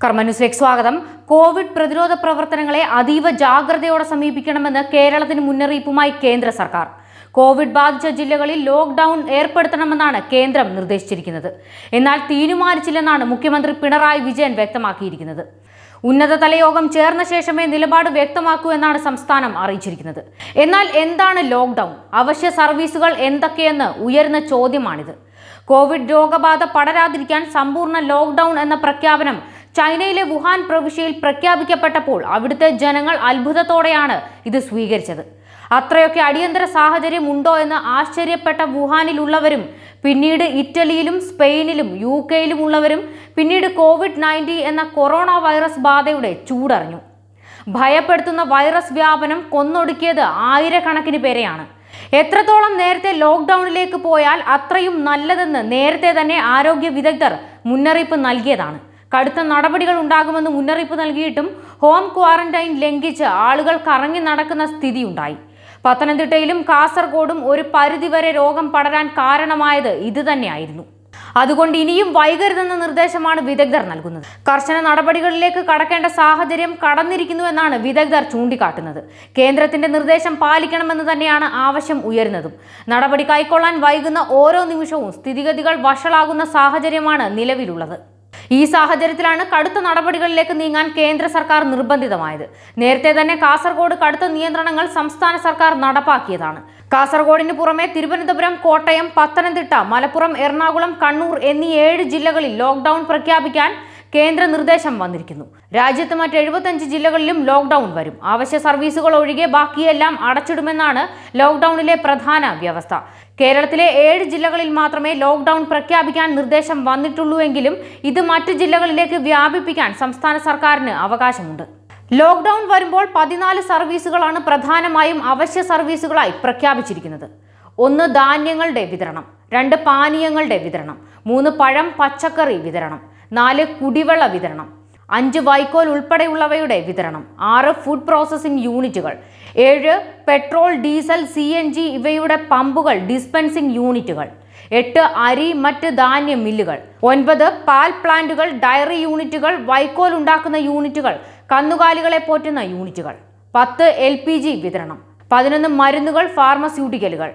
കർമ്മന്യൂസിലേക്ക് സ്വാഗതം കോവിഡ് പ്രതിരോധ പ്രവർത്തനങ്ങളെ അതീവ ജാഗ്രതയോടെ സമീപിക്കണമെന്ന് കേരളത്തിന് മുന്നറിയിപ്പുമായി കേന്ദ്ര സർക്കാർ കോവിഡ് ബാധിച്ച ജില്ലകളിൽ ലോക്ക്ഡൌൺ ഏർപ്പെടുത്തണമെന്നാണ് കേന്ദ്രം നിർദ്ദേശിച്ചിരിക്കുന്നത് എന്നാൽ തീരുമാനിച്ചില്ലെന്നാണ് മുഖ്യമന്ത്രി പിണറായി വിജയൻ വ്യക്തമാക്കിയിരിക്കുന്നത് ഉന്നതതല യോഗം ചേർന്ന ശേഷമേ നിലപാട് വ്യക്തമാക്കൂ എന്നാണ് സംസ്ഥാനം അറിയിച്ചിരിക്കുന്നത് എന്നാൽ എന്താണ് ലോക്ക്ഡൌൺ അവശ്യ സർവീസുകൾ എന്തൊക്കെയെന്ന് ഉയർന്ന ചോദ്യമാണിത് കോവിഡ് രോഗബാധ പടരാതിരിക്കാൻ സമ്പൂർണ്ണ ലോക്ക്ഡൌൺ എന്ന പ്രഖ്യാപനം ചൈനയിലെ വുഹാൻ പ്രവിശ്യയിൽ പ്രഖ്യാപിക്കപ്പെട്ടപ്പോൾ അവിടുത്തെ ജനങ്ങൾ അത്ഭുതത്തോടെയാണ് ഇത് സ്വീകരിച്ചത് അത്രയൊക്കെ അടിയന്തര സാഹചര്യം ഉണ്ടോ എന്ന് ആശ്ചര്യപ്പെട്ട വുഹാനിലുള്ളവരും പിന്നീട് ഇറ്റലിയിലും സ്പെയിനിലും യു കെയിലും ഉള്ളവരും പിന്നീട് കോവിഡ് നയൻറ്റീൻ എന്ന കൊറോണ വൈറസ് ബാധയുടെ ചൂടറിഞ്ഞു ഭയപ്പെടുത്തുന്ന വൈറസ് വ്യാപനം കൊന്നൊടുക്കിയത് ആയിരക്കണക്കിന് പേരെയാണ് എത്രത്തോളം നേരത്തെ ലോക്ക്ഡൌണിലേക്ക് പോയാൽ അത്രയും നല്ലതെന്ന് നേരത്തെ തന്നെ ആരോഗ്യ വിദഗ്ധർ മുന്നറിയിപ്പ് നൽകിയതാണ് കടുത്ത നടപടികൾ ഉണ്ടാകുമെന്ന് മുന്നറിയിപ്പ് നൽകിയിട്ടും ഹോം ക്വാറന്റൈൻ ലംഘിച്ച് ആളുകൾ കറങ്ങി നടക്കുന്ന സ്ഥിതിയുണ്ടായി പത്തനംതിട്ടയിലും കാസർഗോഡും ഒരു പരിധിവരെ രോഗം പടരാൻ കാരണമായത് ഇതുതന്നെയായിരുന്നു അതുകൊണ്ട് ഇനിയും വൈകരുതെന്ന നിർദ്ദേശമാണ് വിദഗ്ധർ നൽകുന്നത് കർശന നടപടികളിലേക്ക് കടക്കേണ്ട സാഹചര്യം കടന്നിരിക്കുന്നുവെന്നാണ് വിദഗ്ധർ ചൂണ്ടിക്കാട്ടുന്നത് കേന്ദ്രത്തിന്റെ നിർദ്ദേശം പാലിക്കണമെന്ന് തന്നെയാണ് ആവശ്യം ഉയരുന്നതും നടപടി കൈക്കൊള്ളാൻ വൈകുന്ന ഓരോ നിമിഷവും സ്ഥിതിഗതികൾ വഷളാകുന്ന സാഹചര്യമാണ് നിലവിലുള്ളത് ഈ സാഹചര്യത്തിലാണ് കടുത്ത നടപടികളിലേക്ക് നീങ്ങാൻ കേന്ദ്ര സർക്കാർ നിർബന്ധിതമായത് നേരത്തെ തന്നെ കാസർഗോഡ് കടുത്ത നിയന്ത്രണങ്ങൾ സംസ്ഥാന സർക്കാർ നടപ്പാക്കിയതാണ് കാസർഗോഡിന് പുറമെ തിരുവനന്തപുരം കോട്ടയം പത്തനംതിട്ട മലപ്പുറം എറണാകുളം കണ്ണൂർ എന്നീ ഏഴ് ജില്ലകളിൽ ലോക്ക്ഡൌൺ പ്രഖ്യാപിക്കാൻ കേന്ദ്ര നിർദ്ദേശം വന്നിരിക്കുന്നു രാജ്യത്ത് മറ്റ് എഴുപത്തഞ്ച് ജില്ലകളിലും ലോക്ക്ഡൌൺ വരും അവശ്യ സർവീസുകൾ ഒഴികെ ബാക്കിയെല്ലാം അടച്ചിടുമെന്നാണ് ലോക്ക്ഡൌണിലെ പ്രധാന വ്യവസ്ഥ കേരളത്തിലെ ഏഴ് ജില്ലകളിൽ മാത്രമേ ലോക്ക്ഡൌൺ പ്രഖ്യാപിക്കാൻ നിർദ്ദേശം വന്നിട്ടുള്ളൂവെങ്കിലും ഇത് മറ്റ് ജില്ലകളിലേക്ക് വ്യാപിപ്പിക്കാൻ സംസ്ഥാന സർക്കാരിന് അവകാശമുണ്ട് ലോക്ക്ഡൌൺ വരുമ്പോൾ പതിനാല് സർവീസുകളാണ് പ്രധാനമായും അവശ്യ സർവീസുകളായി പ്രഖ്യാപിച്ചിരിക്കുന്നത് ഒന്ന് ധാന്യങ്ങളുടെ വിതരണം രണ്ട് പാനീയങ്ങളുടെ വിതരണം മൂന്ന് പഴം പച്ചക്കറി വിതരണം നാല് കുടിവെള്ള വിതരണം അഞ്ച് വൈക്കോൽ ഉൾപ്പെടെയുള്ളവയുടെ വിതരണം ആറ് ഫുഡ് പ്രോസസ്സിംഗ് യൂണിറ്റുകൾ ഏഴ് petrol diesel C N G ഇവയുടെ പമ്പുകൾ ഡിസ്പെൻസിംഗ് യൂണിറ്റുകൾ എട്ട് അരി മറ്റ് ധാന്യ മില്ലുകൾ ഒൻപത് പാൽ പ്ലാന്റുകൾ ഡയറി യൂണിറ്റുകൾ വൈക്കോൽ ഉണ്ടാക്കുന്ന യൂണിറ്റുകൾ കന്നുകാലികളെ പോറ്റുന്ന യൂണിറ്റുകൾ പത്ത് എൽ പി ജി വിതരണം പതിനൊന്ന് മരുന്നുകൾ ഫാർമസ്യൂട്ടിക്കലുകൾ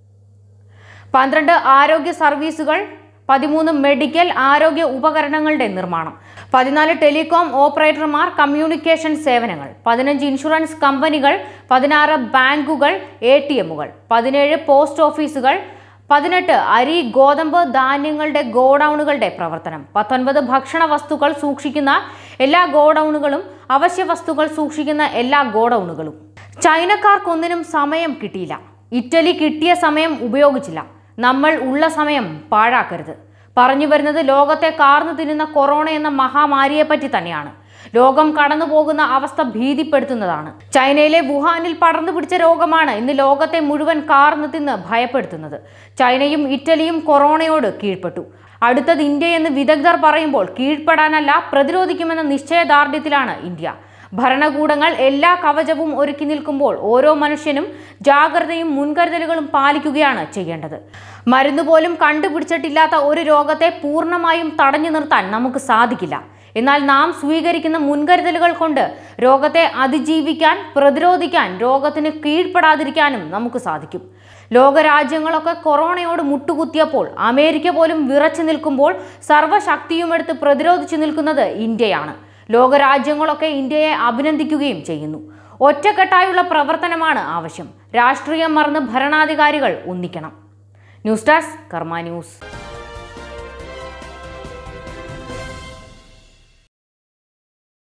പന്ത്രണ്ട് ആരോഗ്യ സർവീസുകൾ പതിമൂന്ന് മെഡിക്കൽ ആരോഗ്യ ഉപകരണങ്ങളുടെ നിർമ്മാണം പതിനാല് ടെലികോം ഓപ്പറേറ്റർമാർ കമ്മ്യൂണിക്കേഷൻ സേവനങ്ങൾ പതിനഞ്ച് ഇൻഷുറൻസ് കമ്പനികൾ പതിനാറ് ബാങ്കുകൾ എ ടി എമ്മുകൾ പതിനേഴ് പോസ്റ്റ് ഓഫീസുകൾ പതിനെട്ട് അരി ഗോതമ്പ് ധാന്യങ്ങളുടെ ഗോഡൌണുകളുടെ പ്രവർത്തനം പത്തൊൻപത് ഭക്ഷണ വസ്തുക്കൾ സൂക്ഷിക്കുന്ന എല്ലാ ഗോഡൌണുകളും അവശ്യ വസ്തുക്കൾ സൂക്ഷിക്കുന്ന എല്ലാ ഗോഡൌണുകളും ചൈനക്കാർക്കൊന്നിനും സമയം കിട്ടിയില്ല ഇറ്റലി കിട്ടിയ സമയം ഉപയോഗിച്ചില്ല നമ്മൾ ഉള്ള സമയം പാഴാക്കരുത് പറഞ്ഞു വരുന്നത് ലോകത്തെ കാർന്നു തിന്നുന്ന കൊറോണ എന്ന മഹാമാരിയെപ്പറ്റി തന്നെയാണ് ലോകം കടന്നു പോകുന്ന അവസ്ഥ ഭീതിപ്പെടുത്തുന്നതാണ് ചൈനയിലെ വുഹാനിൽ പടർന്നു പിടിച്ച രോഗമാണ് ഇന്ന് ലോകത്തെ മുഴുവൻ കാർന്നു തിന്ന് ഭയപ്പെടുത്തുന്നത് ചൈനയും ഇറ്റലിയും കൊറോണയോട് കീഴ്പ്പെട്ടു അടുത്തത് ഇന്ത്യ എന്ന് വിദഗ്ധർ പറയുമ്പോൾ കീഴ്പ്പെടാനല്ല പ്രതിരോധിക്കുമെന്ന നിശ്ചയദാർഢ്യത്തിലാണ് ഇന്ത്യ ഭരണകൂടങ്ങൾ എല്ലാ കവചവും ഒരുക്കി നിൽക്കുമ്പോൾ ഓരോ മനുഷ്യനും ജാഗ്രതയും മുൻകരുതലുകളും പാലിക്കുകയാണ് ചെയ്യേണ്ടത് മരുന്ന് പോലും കണ്ടുപിടിച്ചിട്ടില്ലാത്ത ഒരു രോഗത്തെ പൂർണ്ണമായും തടഞ്ഞു നിർത്താൻ നമുക്ക് സാധിക്കില്ല എന്നാൽ നാം സ്വീകരിക്കുന്ന മുൻകരുതലുകൾ കൊണ്ട് രോഗത്തെ അതിജീവിക്കാൻ പ്രതിരോധിക്കാൻ രോഗത്തിന് കീഴ്പ്പെടാതിരിക്കാനും നമുക്ക് സാധിക്കും ലോകരാജ്യങ്ങളൊക്കെ കൊറോണയോട് മുട്ടുകുത്തിയപ്പോൾ അമേരിക്ക പോലും വിറച്ചു നിൽക്കുമ്പോൾ സർവ്വശക്തിയുമെടുത്ത് പ്രതിരോധിച്ചു നിൽക്കുന്നത് ഇന്ത്യയാണ് ലോകരാജ്യങ്ങളൊക്കെ ഇന്ത്യയെ അഭിനന്ദിക്കുകയും ചെയ്യുന്നു ഒറ്റക്കെട്ടായുള്ള പ്രവർത്തനമാണ് ആവശ്യം രാഷ്ട്രീയം മറന്ന് ഭരണാധികാരികൾ ഒന്നിക്കണം ന്യൂസ് ഡെസ്ക് കർമ്മ ന്യൂസ്